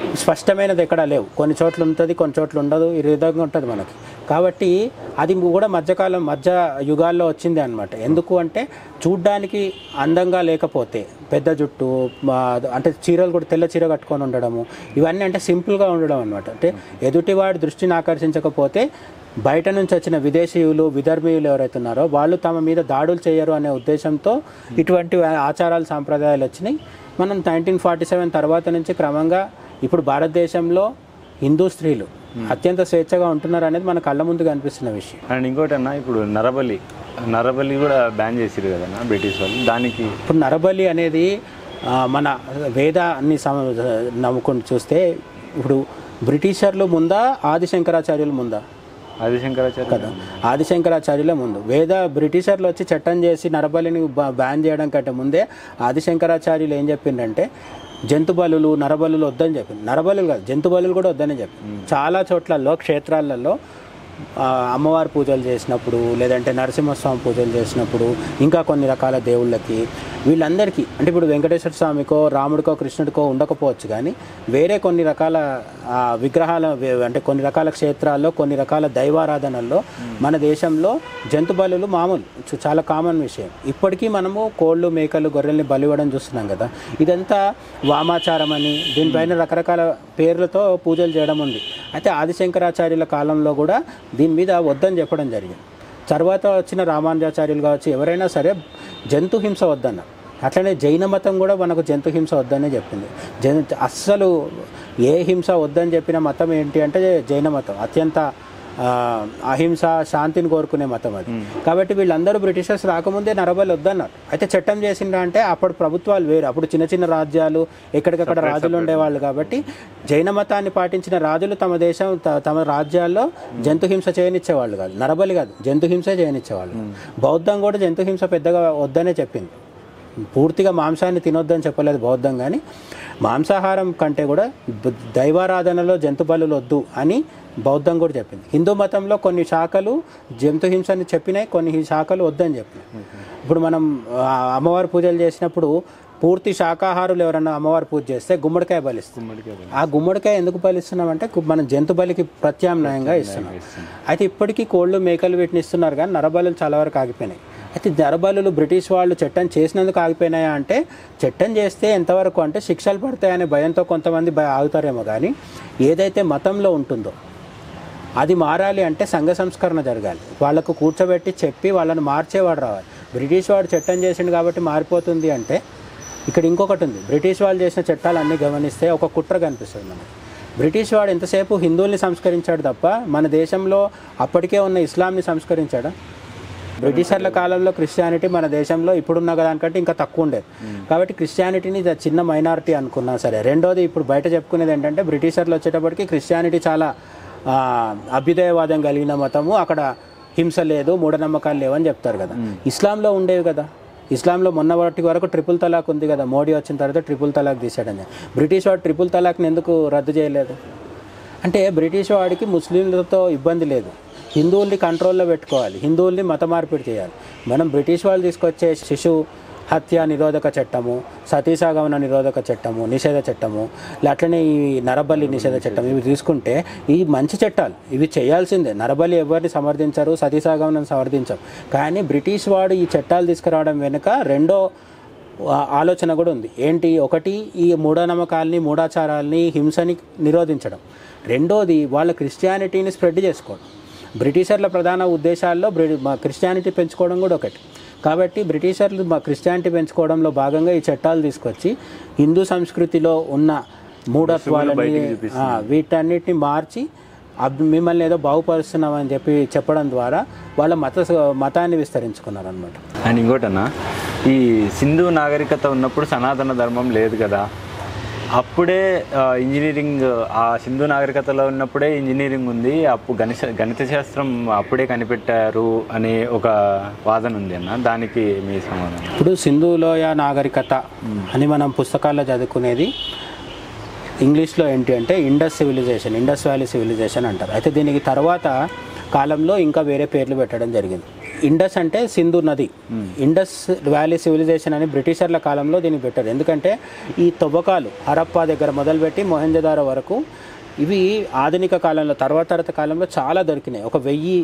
స్పష్టమైనది ఎక్కడ లేవు కొన్ని చోట్ల ఉంటుంది కొన్ని చోట్ల ఉండదు ఈ విధంగా ఉంటుంది మనకి కాబట్టి అది కూడా మధ్యకాలం మధ్య యుగాల్లో వచ్చింది అనమాట ఎందుకు అంటే చూడ్డానికి అందంగా లేకపోతే పెద్ద జుట్టు మా- అంటే చీరలు కూడా తెల్ల చీర కట్టుకొని ఉండడము ఇవన్నీ అంటే సింపుల్గా ఉండడం అనమాట అంటే ఎదుటివాడి దృష్టిని ఆకర్షించకపోతే బయట నుంచి వచ్చిన విదేశీయులు విదర్భీయులు ఎవరైతే ఉన్నారో వాళ్ళు తమ మీద దాడులు చేయరు అనే ఉద్దేశంతో ఇటువంటి ఆచారాలు సాంప్రదాయాలు వచ్చినాయి మనం నైన్టీన్ ఫార్టీ సెవెన్ తర్వాత నుంచి క్రమంగా ఇప్పుడు భారతదేశంలో హిందూ స్త్రీలు అత్యంత స్వేచ్ఛగా ఉంటున్నారు అనేది మన కళ్ళ ముందు కనిపిస్తున్న విషయం అండ్ ఇంకోటి అన్న ఇప్పుడు నరబలి నరబలి కూడా బ్యాన్ చేసిరు కదన్న బ్రిటిష్ వాళ్ళు దానికి ఇప్పుడు నరబలి అనేది ఆ, మన వేదాన్ని సమ నమ్ముకొని చూస్తే ఇప్పుడు బ్రిటిషర్లు ముందా ఆదిశంకరాచార్యులు ముందా ఆదిశంకరాచార్య కదా ఆదిశంకరాచార్యులే ముందు వేద బ్రిటిషర్లు వచ్చి చట్టం చేసి నరబలిని బా- బ్యాన్ చేయడం కంటే ముందే ఆదిశంకరాచార్యులు ఏం చెప్పిండంటే జంతు బలులు నరబలులు వద్దని చెప్పింది నరబలులు కాదు జంతు బలులు కూడా వద్దని చెప్పింది చాలా చోట్లలో క్షేత్రాలలో ఆ, అమ్మవారి పూజలు చేసినప్పుడు లేదంటే నరసింహస్వామి పూజలు చేసినప్పుడు ఇంకా కొన్ని రకాల దేవుళ్ళకి వీళ్ళందరికీ అంటే ఇప్పుడు వెంకటేశ్వర స్వామికో రాముడికో కృష్ణుడికో ఉండకపోవచ్చు కానీ వేరే కొన్ని రకాల ఆ, విగ్రహాల వే- అంటే కొన్ని రకాల క్షేత్రాల్లో కొన్ని రకాల దైవారాధనల్లో మన దేశంలో జంతు బలులు మామూలు చు- చాలా కామన్ విషయం ఇప్పటికీ మనము కోళ్ళు మేకలు గొర్రెల్ని బలివ్వడం చూస్తున్నాం కదా ఇదంతా వామాచారం అని దీనిపైన రకరకాల పేర్లతో పూజలు చేయడం ఉంది అయితే ఆదిశంకరాచార్యుల కాలంలో కూడా దీని మీద వద్దని చెప్పడం జరిగింది తర్వాత వచ్చిన రామానుజాచార్యులు కావచ్చు ఎవరైనా సరే జంతు హింస వద్దన్నారు అట్లనే జైన మతం కూడా మనకు జంతు హింస వద్దనే చెప్పింది జన్ అస్సలు ఏ హింస వద్దని చెప్పిన మతం ఏంటి అంటే జైన మతం అత్యంత ఆ, అహింస శాంతిని కోరుకునే మతం అది కాబట్టి వీళ్ళందరూ బ్రిటిషర్స్ రాకముందే నరబలి వద్దన్నారు అయితే చట్టం చేసిండ్రా అంటే అప్పుడు ప్రభుత్వాలు వేరు అప్పుడు చిన్న చిన్న రాజ్యాలు ఎక్కడికక్కడ రాజులు ఉండేవాళ్ళు కాబట్టి జైన మతాన్ని పాటించిన రాజులు తమ దేశం త- తమ రాజ్యాల్లో జంతు హింస చేయనిచ్చేవాళ్ళు కాదు నరబలి కాదు జంతు హింసే చేయనిచ్చేవాళ్ళు బౌద్ధం కూడా జంతు హింస పెద్దగా వద్దనే చెప్పింది పూర్తిగా మాంసాన్ని తినొద్దని చెప్పలేదు బౌద్ధం కానీ మాంసాహారం కంటే కూడా ద- దైవారాధనలో జంతు బలులు వద్దు అని బౌద్ధం కూడా చెప్పింది హిందూ మతంలో కొన్ని శాఖలు జంతు హింసని చెప్పినాయి కొన్ని హి- శాఖలు వద్దని చెప్పినాయి ఇప్పుడు మనం ఆ, అమ్మవారి పూజలు చేసినప్పుడు పూర్తి శాకాహారులు ఎవరన్నా అమ్మవారి పూజ చేస్తే గుమ్మడికాయ బలిస్తుంది ఆ గుమ్మడికాయ ఎందుకు బలిస్తున్నామంటే గు- మనం జంతు బలికి ప్రత్యామ్నాయంగా ఇస్తున్నాం అయితే ఇప్పటికీ కోళ్ళు మేకలు వీటిని ఇస్తున్నారు కానీ నరబలులు చాలా వరకు ఆగిపోయినాయి అయితే నరబలులు బ్రిటిష్ వాళ్ళు చట్టం చేసినందుకు ఆగిపోయినాయా అంటే చట్టం చేస్తే ఎంతవరకు అంటే శిక్షలు పడతాయనే భయంతో కొంతమంది భయ ఆగుతారేమో కానీ ఏదైతే మతంలో ఉంటుందో అది మారాలి అంటే సంఘ సంస్కరణ జరగాలి వాళ్ళకు కూర్చోబెట్టి చెప్పి వాళ్ళని మార్చేవాడు రావాలి బ్రిటిష్ వాడు చట్టం చేసిండు కాబట్టి మారిపోతుంది అంటే ఇక్కడ ఇంకొకటి ఉంది బ్రిటిష్ వాళ్ళు చేసిన చట్టాలన్నీ గమనిస్తే ఒక కుట్ర కనిపిస్తుంది మనకి బ్రిటిష్ వాడు ఎంతసేపు హిందువుల్ని సంస్కరించాడు తప్ప మన దేశంలో అప్పటికే ఉన్న ఇస్లాంని సంస్కరించాడా బ్రిటిషర్ల కాలంలో క్రిస్టియానిటీ మన దేశంలో ఇప్పుడున్న దానికంటే ఇంకా తక్కువ ఉండేది కాబట్టి క్రిస్టియానిటీని ఇది చిన్న మైనారిటీ అనుకున్నా సరే రెండోది ఇప్పుడు బయట చెప్పుకునేది ఏంటంటే బ్రిటిషర్లు వచ్చేటప్పటికి క్రిస్టియానిటీ చాలా ఆ, అభ్యుదయవాదం కలిగిన మతము అక్కడ హింస లేదు మూఢనమ్మకాలు లేవని చెప్తారు కదా ఇస్లాంలో ఉండేవి కదా ఇస్లాంలో మొన్న వాటి వరకు ట్రిపుల్ తలాక్ ఉంది కదా మోడీ వచ్చిన తర్వాత ట్రిపుల్ తలాక్ తీసాడని బ్రిటిష్ వాడు ట్రిపుల్ తలాక్ని ఎందుకు రద్దు చేయలేదు అంటే బ్రిటిష్ వాడికి ముస్లింలతో ఇబ్బంది లేదు హిందువుల్ని కంట్రోల్లో పెట్టుకోవాలి హిందువుల్ని మత మార్పిడి చేయాలి మనం బ్రిటిష్ వాళ్ళు తీసుకొచ్చే శిశు హత్య నిరోధక చట్టము సతీసాగమన నిరోధక చట్టము నిషేధ చట్టము ఇలా అట్లనే ఈ నరబలి నిషేధ చట్టం ఇవి తీసుకుంటే ఈ మంచి చట్టాలు ఇవి చేయాల్సిందే నరబలి ఎవరిని సమర్థించరు సతీసాగమనం సమర్థించరు కానీ బ్రిటిష్ వాడు ఈ చట్టాలు తీసుకురావడం వెనుక రెండో ఆ- ఆలోచన కూడా ఉంది ఏంటి ఒకటి ఈ మూఢనమ్మకాల్ని మూఢాచారాల్ని హింసని నిరోధించడం రెండోది వాళ్ళ క్రిస్టియానిటీని స్ప్రెడ్ చేసుకోవడం బ్రిటిషర్ల ప్రధాన ఉద్దేశాల్లో బ్రి- మా క్రిస్టియానిటీ పెంచుకోవడం కూడా ఒకటి కాబట్టి బ్రిటిషర్లు మా క్రిస్టియానిటీ పెంచుకోవడంలో భాగంగా ఈ చట్టాలు తీసుకొచ్చి హిందూ సంస్కృతిలో ఉన్న మూఢత్వాలని ఆ, వీటన్నిటిని మార్చి అబ్ మిమ్మల్ని ఏదో బాగుపరుస్తున్నామని చెప్పి చెప్పడం ద్వారా వాళ్ళ మత మతాన్ని విస్తరించుకున్నారు అనమాట అండ్ ఇంకోటన్నా ఈ సింధు నాగరికత ఉన్నప్పుడు సనాతన ధర్మం లేదు కదా అప్పుడే ఆ, ఇంజనీరింగ్ ఆ సింధు నాగరికతలో ఉన్నప్పుడే ఇంజనీరింగ్ ఉంది అప్పుడు గణిత గణిత శాస్త్రం అప్పుడే కనిపెట్టారు అనే ఒక వాదన ఉంది అన్న దానికి మీ సమాధానం ఇప్పుడు సింధులోయ నాగరికత అని మనం పుస్తకాల్లో చదువుకునేది ఇంగ్లీష్లో ఏంటి అంటే Indus civilization Indus valley civilization అంటారు అయితే దీనికి తర్వాత కాలంలో ఇంకా వేరే పేర్లు పెట్టడం జరిగింది ఇండస్ అంటే సింధు నది ఇండస్ వ్యాలీ సివిలైజేషన్ అని బ్రిటిషర్ల కాలంలో దీన్ని పెట్టారు ఎందుకంటే ఈ తవ్వకాలు హరప్పా దగ్గర మొదలుపెట్టి మొహంజదారో వరకు ఇవి ఆధునిక కాలంలో తర్వాత తర్వాత కాలంలో చాలా దొరికినాయి ఒక వెయ్యి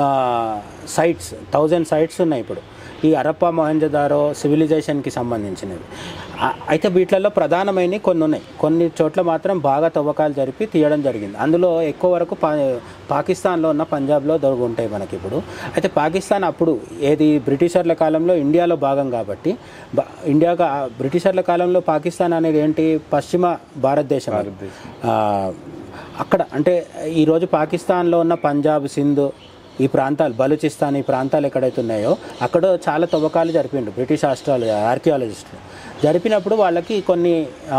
సైట్స్ థౌజండ్ సైట్స్ ఉన్నాయి ఇప్పుడు ఈ హరప్పా మొహంజదారో సివిలైజేషన్కి సంబంధించినవి ఆ- అయితే వీటిలలో ప్రధానమైనవి కొన్ని ఉన్నాయి కొన్ని చోట్ల మాత్రం బాగా తవ్వకాలు జరిపి తీయడం జరిగింది అందులో ఎక్కువ వరకు పా పాకిస్తాన్లో ఉన్న పంజాబ్లో దొరికి ఉంటాయి మనకి ఇప్పుడు అయితే పాకిస్తాన్ అప్పుడు ఏది బ్రిటిషర్ల కాలంలో ఇండియాలో భాగం కాబట్టి బ- ఇండియాగా బ్రిటిషర్ల కాలంలో పాకిస్తాన్ అనేది ఏంటి పశ్చిమ భారతదేశం అది. ఆ, అక్కడ అంటే ఈరోజు పాకిస్తాన్లో ఉన్న పంజాబ్ సింధ్ ఈ ప్రాంతాలు బలూచిస్తాన్ ఈ ప్రాంతాలు ఎక్కడైతే ఉన్నాయో అక్కడ చాలా తవ్వకాలు జరిపిండు బ్రిటిష్ ఆస్ట్రాలజీ ఆర్కియాలజిస్టులు జరిపినప్పుడు వాళ్ళకి కొన్ని ఆ,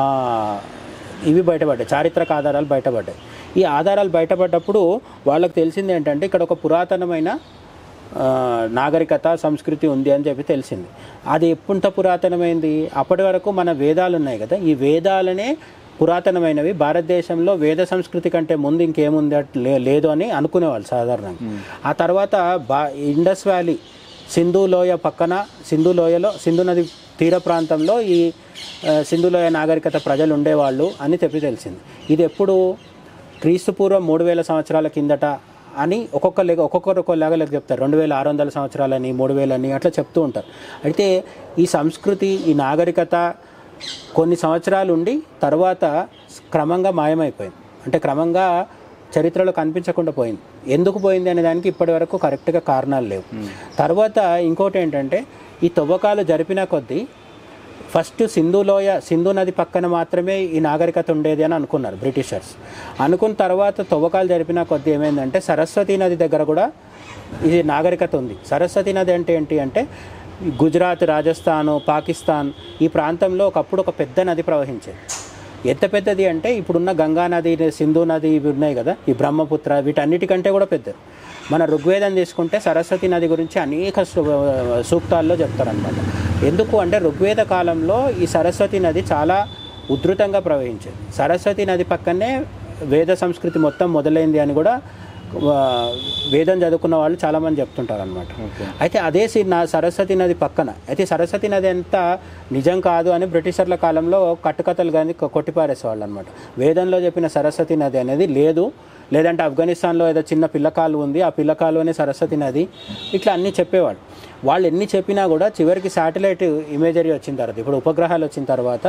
ఇవి బయటపడ్డాయి చారిత్రక ఆధారాలు బయటపడ్డాయి ఈ ఆధారాలు బయటపడ్డప్పుడు వాళ్ళకి తెలిసింది ఏంటంటే ఇక్కడ ఒక పురాతనమైన ఆ, నాగరికత సంస్కృతి ఉంది అని చెప్పి తెలిసింది అది ఎప్పుంత పురాతనమైంది అప్పటి వరకు మన వేదాలు ఉన్నాయి కదా ఈ వేదాలనే పురాతనమైనవి భారతదేశంలో వేద సంస్కృతి కంటే ముందు ఇంకేముంది అట్ లే- లేదు అని అనుకునేవాళ్ళు సాధారణంగా ఆ తర్వాత బా ఇండస్ వ్యాలీ సింధు లోయ పక్కన సింధు లోయలో సింధు నది తీర ప్రాంతంలో ఈ ఆ, సింధు లోయ నాగరికత ప్రజలు ఉండేవాళ్ళు అని చెప్పి తెలిసింది ఇది ఎప్పుడు క్రీస్తు పూర్వం మూడు వేల సంవత్సరాల కిందట అని ఒక్కొక్క లెక్క ఒక్కొక్కరు ఒక్కొక్క లెక్క లెక్క చెప్తారు రెండు వేల ఆరు వందల సంవత్సరాలని మూడు వేలని అట్లా చెప్తూ ఉంటారు అయితే ఈ సంస్కృతి ఈ నాగరికత కొన్ని సంవత్సరాలు ఉండి తర్వాత క్రమంగా మాయమైపోయింది అంటే క్రమంగా చరిత్రలో కనిపించకుండా పోయింది ఎందుకు పోయింది అనే దానికి ఇప్పటి వరకు కరెక్ట్గా కారణాలు లేవు తర్వాత ఇంకోటి ఏంటంటే ఈ తవ్వకాలు జరిపిన కొద్దీ ఫస్ట్ సింధు లోయ సింధు నది పక్కన మాత్రమే ఈ నాగరికత ఉండేది అని అనుకున్నారు బ్రిటిషర్స్ అనుకున్న తర్వాత తవ్వకాలు జరిపిన కొద్దీ ఏమైందంటే సరస్వతి నది దగ్గర కూడా ఇది నాగరికత ఉంది సరస్వతి నది అంటే ఏంటి అంటే ఈ గుజరాత్ రాజస్థాను పాకిస్తాన్ ఈ ప్రాంతంలో ఒకప్పుడు ఒక పెద్ద నది ప్రవహించేది ఎంత పెద్దది అంటే ఇప్పుడున్న గంగా నది సింధు నది ఇవి ఉన్నాయి కదా ఈ బ్రహ్మపుత్ర వీటన్నిటికంటే కూడా పెద్దది మన ఋగ్వేదం తీసుకుంటే సరస్వతి నది గురించి అనేక సూ- సూక్తాల్లో చెప్తారనమాట ఎందుకు అంటే ఋగ్వేద కాలంలో ఈ సరస్వతి నది చాలా ఉధృతంగా ప్రవహించేది సరస్వతి నది పక్కనే వేద సంస్కృతి మొత్తం మొదలైంది అని కూడా ఆ, వేదం చదువుకున్న వాళ్ళు చాలామంది చెప్తుంటారు అనమాట అయితే అదే సి- నా సరస్వతి నది పక్కన అయితే సరస్వతి నది అంతా నిజం కాదు అని బ్రిటిషర్ల కాలంలో కట్టుకథలు కానీ కొట్టిపారేసేవాళ్ళు అనమాట వేదంలో చెప్పిన సరస్వతి నది అనేది లేదు లేదంటే ఆఫ్ఘనిస్తాన్లో ఏదో చిన్న పిల్లకాలు ఉంది ఆ పిల్లకాలువనే సరస్వతి నది ఇట్లా అన్నీ చెప్పేవాళ్ళు వాళ్ళు ఎన్ని చెప్పినా కూడా చివరికి శాటిలైట్ ఇమేజరీ వచ్చిన తర్వాత ఇప్పుడు ఉపగ్రహాలు వచ్చిన తర్వాత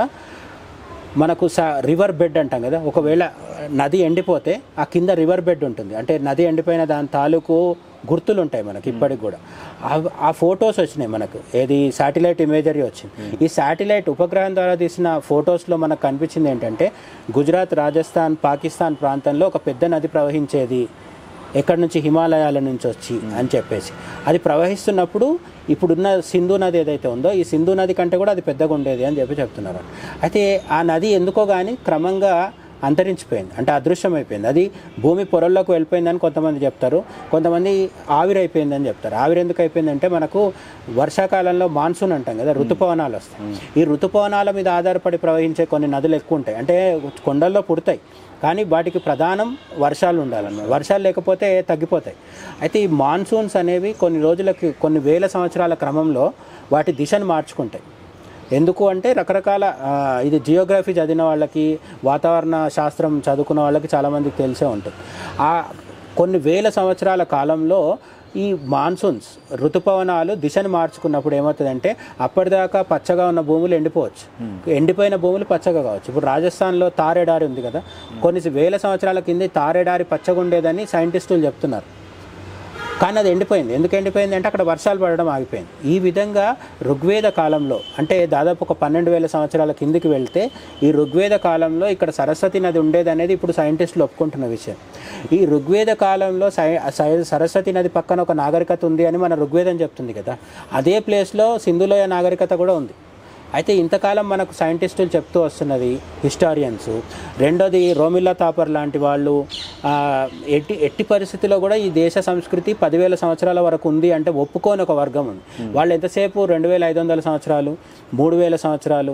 మనకు సా రివర్ బెడ్ అంటాం కదా ఒకవేళ నది ఎండిపోతే ఆ కింద రివర్ బెడ్ ఉంటుంది అంటే నది ఎండిపోయిన దాని తాలూకు గుర్తులు ఉంటాయి మనకి ఇప్పటికి కూడా ఆ- ఆ ఫొటోస్ వచ్చినాయి మనకు ఏది శాటిలైట్ ఇమేజరీ వచ్చింది ఈ శాటిలైట్ ఉపగ్రహం ద్వారా తీసిన ఫొటోస్లో మనకు కనిపించింది ఏంటంటే గుజరాత్ రాజస్థాన్ పాకిస్తాన్ ప్రాంతంలో ఒక పెద్ద నది ప్రవహించేది ఎక్కడి నుంచి హిమాలయాల నుంచి వచ్చి అని చెప్పేసి అది ప్రవహిస్తున్నప్పుడు ఇప్పుడున్న సింధు నది ఏదైతే ఉందో ఈ సింధు నది కంటే కూడా అది పెద్దగా ఉండేది అని చెప్పి చెప్తున్నారు అయితే ఆ నది ఎందుకో కానీ క్రమంగా అంతరించిపోయింది అంటే అదృశ్యమైపోయింది అది భూమి పొరల్లోకి వెళ్ళిపోయిందని కొంతమంది చెప్తారు కొంతమంది ఆవిరైపోయిందని చెప్తారు ఆవిరి ఎందుకు అయిపోయిందంటే మనకు వర్షాకాలంలో మాన్సూన్ అంటాం కదా ఋతుపవనాలు వస్తాయి ఈ ఋతుపవనాల మీద ఆధారపడి ప్రవహించే కొన్ని నదులు ఎక్కువ ఉంటాయి అంటే కొండల్లో పుడతాయి కానీ వాటికి ప్రధానం వర్షాలు ఉండాలన్నమాట వర్షాలు లేకపోతే తగ్గిపోతాయి అయితే ఈ మాన్సూన్స్ అనేవి కొన్ని రోజులకి కొన్ని వేల సంవత్సరాల క్రమంలో వాటి దిశను మార్చుకుంటాయి ఎందుకు అంటే రకరకాల ఆ, ఇది జియోగ్రఫీ చదివిన వాళ్ళకి వాతావరణ శాస్త్రం చదువుకున్న వాళ్ళకి చాలామందికి తెలిసే ఉంటుంది ఆ కొన్ని వేల సంవత్సరాల కాలంలో ఈ మాన్సూన్స్ ఋతుపవనాలు దిశను మార్చుకున్నప్పుడు ఏమవుతుందంటే అప్పటిదాకా పచ్చగా ఉన్న భూములు ఎండిపోవచ్చు ఎండిపోయిన భూములు పచ్చగా కావచ్చు ఇప్పుడు రాజస్థాన్లో తారెడారి ఉంది కదా కొన్ని వేల సంవత్సరాల కింద తారెడారి పచ్చగా ఉండేదని సైంటిస్టులు చెప్తున్నారు కానీ అది ఎండిపోయింది ఎందుకు ఎండిపోయింది అంటే అక్కడ వర్షాలు పడడం ఆగిపోయింది ఈ విధంగా ఋగ్వేద కాలంలో అంటే దాదాపు ఒక పన్నెండు వేల సంవత్సరాల కిందికి వెళ్తే ఈ ఋగ్వేద కాలంలో ఇక్కడ సరస్వతి నది ఉండేది అనేది ఇప్పుడు సైంటిస్టులు ఒప్పుకుంటున్న విషయం ఈ ఋగ్వేద కాలంలో సై సై- సరస్వతి నది పక్కన ఒక నాగరికత ఉంది అని మన ఋగ్వేదం చెప్తుంది కదా అదే ప్లేస్లో సింధులోయ నాగరికత కూడా ఉంది అయితే ఇంతకాలం మనకు సైంటిస్టులు చెప్తూ వస్తున్నది హిస్టారియన్స్ రెండోది రోమిల్లా తాపర్ లాంటి వాళ్ళు ఆ, ఎట్టి ఎట్టి పరిస్థితిలో కూడా ఈ దేశ సంస్కృతి పదివేల సంవత్సరాల వరకు ఉంది అంటే ఒప్పుకోని ఒక వర్గం ఉంది వాళ్ళు ఎంతసేపు రెండు వేల ఐదు వందల సంవత్సరాలు మూడు వేల సంవత్సరాలు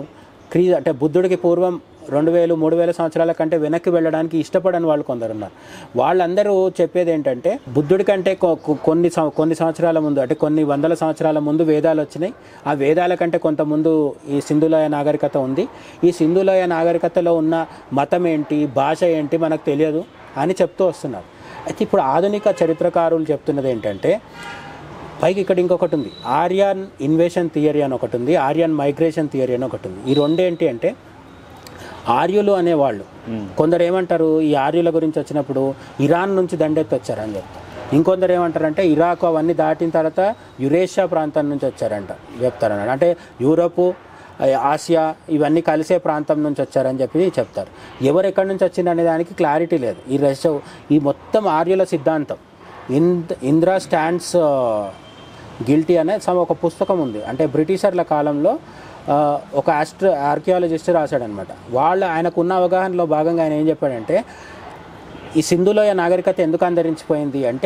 క్రీ అంటే బుద్ధుడికి పూర్వం రెండు వేలు మూడు వేల సంవత్సరాల కంటే వెనక్కి వెళ్ళడానికి ఇష్టపడని వాళ్ళు కొందరు ఉన్నారు వాళ్ళందరూ చెప్పేది ఏంటంటే బుద్ధుడి కంటే కొ- కొ- కొన్ని సం- కొన్ని సంవత్సరాల ముందు అంటే కొన్ని వందల సంవత్సరాల ముందు వేదాలు వచ్చినాయి ఆ వేదాల కంటే కొంత ముందు ఈ సింధులోయ నాగరికత ఉంది ఈ సింధులోయ నాగరికతలో ఉన్న మతం ఏంటి భాష ఏంటి మనకు తెలియదు అని చెప్తూ వస్తున్నారు అయితే ఇప్పుడు ఆధునిక చరిత్రకారులు చెప్తున్నది ఏంటంటే పైకి ఇక్కడ ఇంకొకటి ఉంది ఆర్యన్ ఇన్వేషన్ థియరీ అని ఒకటి ఉంది ఆర్యన్ మైగ్రేషన్ థియరీ అని ఒకటి ఉంది ఈ రెండేంటి అంటే ఆర్యులు అనేవాళ్ళు కొందరు ఏమంటారు ఈ ఆర్యుల గురించి వచ్చినప్పుడు ఇరాన్ నుంచి దండెత్తి వచ్చారని చెప్తారు ఇంకొందరు ఏమంటారంటే ఇరాక్ అవన్నీ దాటిన తర్వాత యురేషియా ప్రాంతం నుంచి వచ్చారంట చెప్తారన్నాడు అంటే యూరోపు ఆ, ఆసియా ఇవన్నీ కలిసే ప్రాంతం నుంచి వచ్చారని చెప్పి చెప్తారు ఎవరు ఎక్కడి నుంచి వచ్చింది అనే దానికి క్లారిటీ లేదు ఈ రష్యా ఈ మొత్తం ఆర్యుల సిద్ధాంతం ఇంద్ ఇంద్రా స్టాండ్స్ గిల్టీ అనే సమ ఒక పుస్తకం ఉంది అంటే బ్రిటిషర్ల కాలంలో ఆ, ఒక ఆస్ట్ర ఆర్కియాలజిస్ట్ రాశాడనమాట వాళ్ళు ఆయనకున్న అవగాహనలో భాగంగా ఆయన ఏం చెప్పాడంటే ఈ సింధులోయ నాగరికత ఎందుకు అంతరించిపోయింది అంటే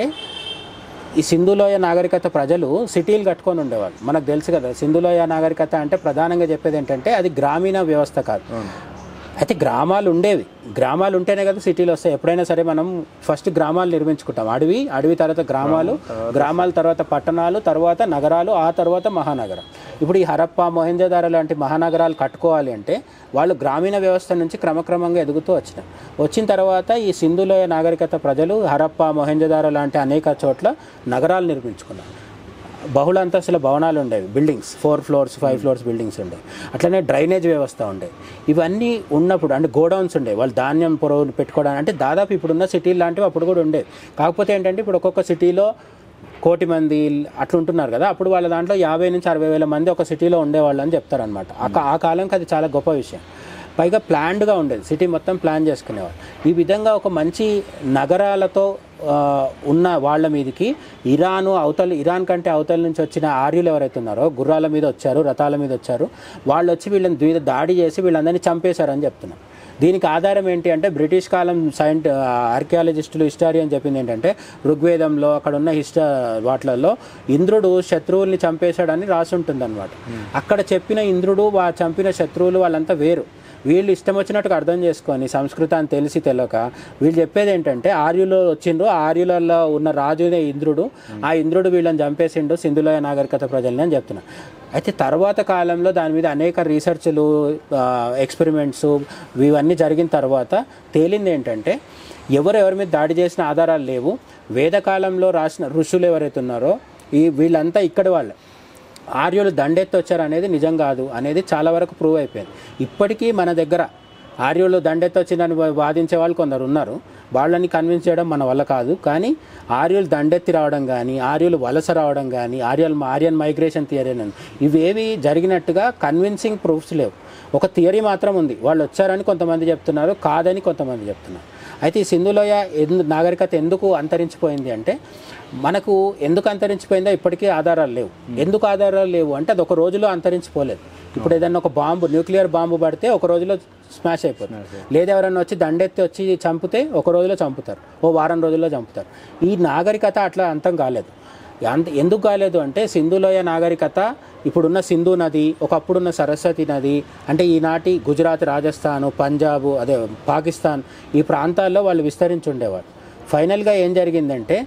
ఈ సింధులోయ నాగరికత ప్రజలు సిటీలు కట్టుకొని ఉండేవాళ్ళు మనకు తెలుసు కదా సింధులోయ నాగరికత అంటే ప్రధానంగా చెప్పేది ఏంటంటే అది గ్రామీణ వ్యవస్థ కాదు అయితే గ్రామాలు ఉండేవి గ్రామాలు ఉంటేనే కదా సిటీలు వస్తాయి ఎప్పుడైనా సరే మనం ఫస్ట్ గ్రామాలు నిర్మించుకుంటాం అడవి అడవి తర్వాత గ్రామాలు గ్రామాల తర్వాత పట్టణాలు తర్వాత నగరాలు ఆ తర్వాత మహానగరం ఇప్పుడు ఈ హరప్ప మొహంజదార లాంటి మహానగరాలు కట్టుకోవాలి అంటే వాళ్ళు గ్రామీణ వ్యవస్థ నుంచి క్రమక్రమంగా ఎదుగుతూ వచ్చినారు వచ్చిన తర్వాత ఈ సింధులోయ నాగరికత ప్రజలు హరప్ప మొహంజదార లాంటి అనేక చోట్ల నగరాలు నిర్మించుకున్నారు బహుళ అంతస్తుల భవనాలు ఉండేవి buildings four floors five floors buildings ఉండేవి అట్లనే డ్రైనేజ్ వ్యవస్థ ఉండేవి ఇవన్నీ ఉన్నప్పుడు అంటే గోడౌన్స్ ఉండేవి వాళ్ళు ధాన్యం పొరవు పెట్టుకోవడానికి అంటే దాదాపు ఇప్పుడున్న సిటీలు లాంటివి అప్పుడు కూడా ఉండేవి కాకపోతే ఏంటంటే ఇప్పుడు ఒక్కొక్క సిటీలో కోటి మంది అట్లా ఉంటున్నారు కదా అప్పుడు వాళ్ళ దాంట్లో యాభై నుంచి అరవై వేల మంది ఒక సిటీలో ఉండేవాళ్ళు అని చెప్తారనమాట ఆ కా- ఆ కాలంకి అది చాలా గొప్ప విషయం పైగా ప్లాన్డ్గా ఉండేది సిటీ మొత్తం ప్లాన్ చేసుకునేవాళ్ళు ఈ విధంగా ఒక మంచి నగరాలతో ఆ, ఉన్న వాళ్ళ మీదకి ఇరాను అవతల ఇరాన్ కంటే అవతల నుంచి వచ్చిన ఆర్యులు ఎవరైతే ఉన్నారో గుర్రాల మీద వచ్చారు రథాల మీద వచ్చారు వాళ్ళు వచ్చి వీళ్ళని మీద దాడి చేసి వీళ్ళందరినీ చంపేశారని చెప్తున్నారు దీనికి ఆధారం ఏంటి అంటే బ్రిటిష్ కాలం సైంట్ ఆర్కియాలజిస్టులు హిస్టారియన్ చెప్పింది ఏంటంటే ఋగ్వేదంలో అక్కడ ఉన్న హిస్ట వాటిలలో ఇంద్రుడు శత్రువుల్ని చంపేశాడని రాసి ఉంటుందన్నమాట అక్కడ చెప్పిన ఇంద్రుడు వా చంపిన శత్రువులు వాళ్ళంతా వేరు వీళ్ళు ఇష్టం వచ్చినట్టుగా అర్థం చేసుకొని సంస్కృతాన్ని తెలిసి తెలియక వీళ్ళు చెప్పేది ఏంటంటే ఆర్యులు వచ్చిండ్రు ఆ ఆర్యులలో ఉన్న రాజునే ఇంద్రుడు ఆ ఇంద్రుడు వీళ్ళని చంపేసిండు సింధులోయ నాగరికత ప్రజల్ని అని చెప్తున్నారు అయితే తర్వాత కాలంలో దాని మీద అనేక రీసెర్చ్లు ఎక్స్పెరిమెంట్స్ ఇవన్నీ జరిగిన తర్వాత తేలింది ఏంటంటే ఎవరు ఎవరి మీద దాడి చేసిన ఆధారాలు లేవు వేదకాలంలో రాసిన ఋషులు ఎవరైతే ఉన్నారో ఈ వీళ్ళంతా ఇక్కడి వాళ్ళే ఆర్యులు దండెత్తి వచ్చారు అనేది నిజం కాదు అనేది చాలా వరకు ప్రూవ్ అయిపోయింది ఇప్పటికీ మన దగ్గర ఆర్యులు దండెత్తి వచ్చిందని వా- వాదించే వాళ్ళు కొందరు ఉన్నారు వాళ్ళని కన్విన్స్ చేయడం మన వల్ల కాదు కానీ ఆర్యులు దండెత్తి రావడం కానీ ఆర్యులు వలస రావడం కానీ ఆర్యల్ ఆర్యన్ మైగ్రేషన్ థియరీ అని ఇవేవి జరిగినట్టుగా కన్విన్సింగ్ ప్రూఫ్స్ లేవు ఒక థియరీ మాత్రం ఉంది వాళ్ళు వచ్చారని కొంతమంది చెప్తున్నారు కాదని కొంతమంది చెప్తున్నారు అయితే ఈ సింధులోయ ఎందు నాగరికత ఎందుకు అంతరించిపోయింది అంటే మనకు ఎందుకు అంతరించిపోయిందో ఇప్పటికీ ఆధారాలు లేవు ఎందుకు ఆధారాలు లేవు అంటే అది ఒక రోజులో అంతరించిపోలేదు ఇప్పుడు ఏదైనా ఒక బాంబు న్యూక్లియర్ బాంబు పడితే ఒక రోజులో స్మాష్ అయిపోతుంది లేదా ఎవరైనా వచ్చి దండెత్తి వచ్చి చంపితే ఒక రోజులో చంపుతారు ఓ వారం రోజుల్లో చంపుతారు ఈ నాగరికత అట్లా అంతం కాలేదు అంత ఎందుకు కాలేదు అంటే సింధులోయ నాగరికత ఇప్పుడున్న సింధు నది ఒకప్పుడున్న సరస్వతి నది అంటే ఈనాటి గుజరాత్ రాజస్థాన్ పంజాబ్ అదే పాకిస్తాన్ ఈ ప్రాంతాల్లో వాళ్ళు విస్తరించి ఉండేవారు ఫైనల్గా ఏం జరిగిందంటే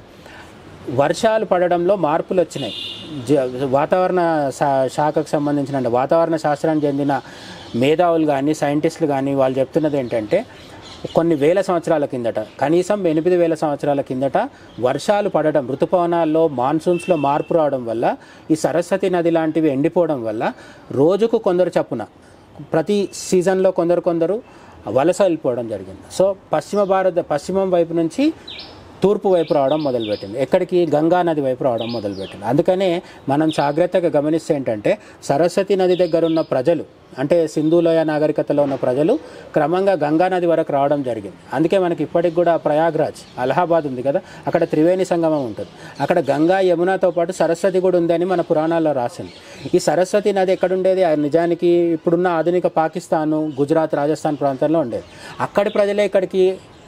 వర్షాలు పడడంలో మార్పులు వచ్చినాయి జ- వాతావరణ శా- శాఖకు సంబంధించిన అంటే వాతావరణ శాస్త్రానికి చెందిన మేధావులు కానీ సైంటిస్టులు కానీ వాళ్ళు చెప్తున్నది ఏంటంటే కొన్ని వేల సంవత్సరాల కిందట కనీసం ఎనిమిది వేల సంవత్సరాల కిందట వర్షాలు పడడం ఋతుపవనాల్లో మాన్సూన్స్లో మార్పు రావడం వల్ల ఈ సరస్వతి నది లాంటివి ఎండిపోవడం వల్ల రోజుకు కొందరు చప్పున ప్రతి సీజన్లో కొందరు కొందరు వలస వెళ్ళిపోవడం జరిగింది సో పశ్చిమ భారత పశ్చిమం వైపు నుంచి తూర్పు వైపు రావడం మొదలుపెట్టింది ఎక్కడికి గంగా నది వైపు రావడం మొదలుపెట్టింది అందుకనే మనం జాగ్రత్తగా గమనిస్తే ఏంటంటే సరస్వతి నది దగ్గర ఉన్న ప్రజలు అంటే సింధులోయ నాగరికతలో ఉన్న ప్రజలు క్రమంగా గంగా నది వరకు రావడం జరిగింది అందుకే మనకి ఇప్పటికి కూడా ప్రయాగ్రాజ్ అలహాబాద్ ఉంది కదా అక్కడ త్రివేణి సంగమం ఉంటుంది అక్కడ గంగా యమునాతో పాటు సరస్వతి కూడా ఉందని మన పురాణాల్లో రాసింది ఈ సరస్వతి నది ఎక్కడుండేది ఆ నిజానికి ఇప్పుడున్న ఆధునిక పాకిస్తాను గుజరాత్ రాజస్థాన్ ప్రాంతంలో ఉండేది అక్కడి ప్రజలే ఇక్కడికి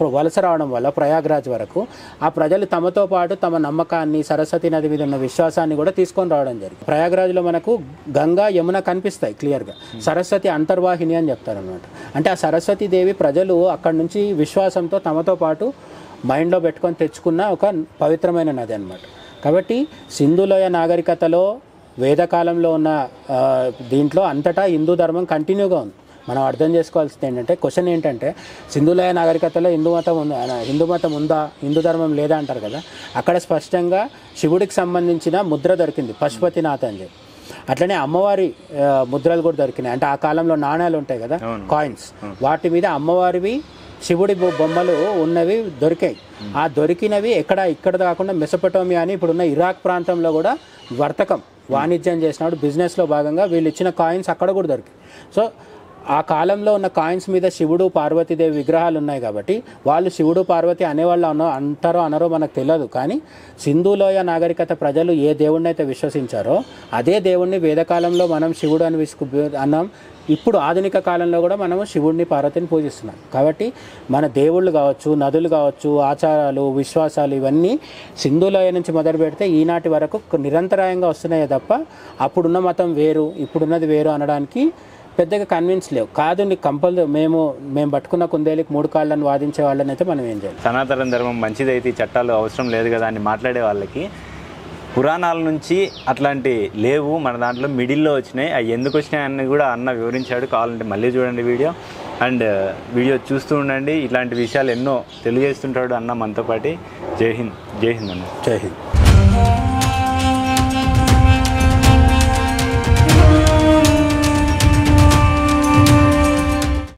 ప్ర- వలస రావడం వల్ల ప్రయాగ్రాజ్ వరకు ఆ ప్రజలు తమతో పాటు తమ నమ్మకాన్ని సరస్వతి నది మీద ఉన్న విశ్వాసాన్ని కూడా తీసుకొని రావడం జరిగింది ప్రయాగ్రాజ్లో మనకు గంగా యమున కనిపిస్తాయి క్లియర్గా సరస్వతి అంతర్వాహిని అని చెప్తారనమాట అంటే ఆ సరస్వతి దేవి ప్రజలు అక్కడి నుంచి విశ్వాసంతో తమతో పాటు మైండ్లో పెట్టుకొని తెచ్చుకున్న ఒక పవిత్రమైన నది అన్నమాట కాబట్టి సింధులోయ నాగరికతలో వేదకాలంలో ఉన్న ఆ, దీంట్లో అంతటా హిందూ ధర్మం కంటిన్యూగా ఉంది మనం అర్థం చేసుకోవాల్సింది ఏంటంటే క్వశ్చన్ ఏంటంటే సింధులయ నాగరికతలో హిందూ మతం ఉందా ఆ, హిందూ మతం ఉందా హిందూ ధర్మం లేదా అంటారు కదా అక్కడ స్పష్టంగా శివుడికి సంబంధించిన ముద్ర దొరికింది పశుపతినాథ్ అని చెప్పి అట్లనే అమ్మవారి ఆ, ముద్రలు కూడా దొరికినాయి అంటే ఆ కాలంలో నాణ్యాలు ఉంటాయి కదా కాయిన్స్ వాటి మీద అమ్మవారివి శివుడి బొ- బొమ్మలు ఉన్నవి దొరికాయి ఆ దొరికినవి ఎక్కడ ఇక్కడ కాకుండా మెసపటోమియా అని ఇప్పుడున్న ఇరాక్ ప్రాంతంలో కూడా వర్తకం వాణిజ్యం చేసినప్పుడు బిజినెస్లో భాగంగా వీళ్ళు ఇచ్చిన కాయిన్స్ అక్కడ కూడా దొరికాయి సో ఆ కాలంలో ఉన్న కాయిన్స్ మీద శివుడు పార్వతీదేవి విగ్రహాలు ఉన్నాయి కాబట్టి వాళ్ళు శివుడు పార్వతి అనేవాళ్ళు అన్న అంటారో అనరో మనకు తెలియదు కానీ సింధులోయ నాగరికత ప్రజలు ఏ దేవుడిని అయితే విశ్వసించారో అదే దేవుణ్ణి వేదకాలంలో మనం శివుడు అని విసుకు అన్నాం ఇప్పుడు ఆధునిక కాలంలో కూడా మనము శివుడిని పార్వతిని పూజిస్తున్నాం కాబట్టి మన దేవుళ్ళు కావచ్చు నదులు కావచ్చు ఆచారాలు విశ్వాసాలు ఇవన్నీ సింధులోయ నుంచి మొదలు పెడితే ఈనాటి వరకు నిరంతరాయంగా వస్తున్నాయే తప్ప అప్పుడున్న మతం వేరు ఇప్పుడున్నది వేరు అనడానికి పెద్దగా కన్విన్స్ లేవు కాదు నీకు కంపల్ మేము మేము పట్టుకున్న కుందేలికి మూడు కాళ్ళని వాదించే వాళ్ళని అయితే మనం ఏం చేయాలి సనాతన ధర్మం మంచిదైతే ఈ చట్టాలు అవసరం లేదు కదా అని మాట్లాడే వాళ్ళకి పురాణాల నుంచి అట్లాంటి లేవు మన దాంట్లో మిడిల్లో వచ్చినాయి అవి ఎందుకు వచ్చినాయి అని కూడా అన్న వివరించాడు కావాలంటే మళ్ళీ చూడండి వీడియో అండ్ వీడియో చూస్తూ ఉండండి ఇట్లాంటి విషయాలు ఎన్నో తెలియజేస్తుంటాడు అన్న మనతో పాటు జై హింద్ జై హింద్ అన్న జై హింద్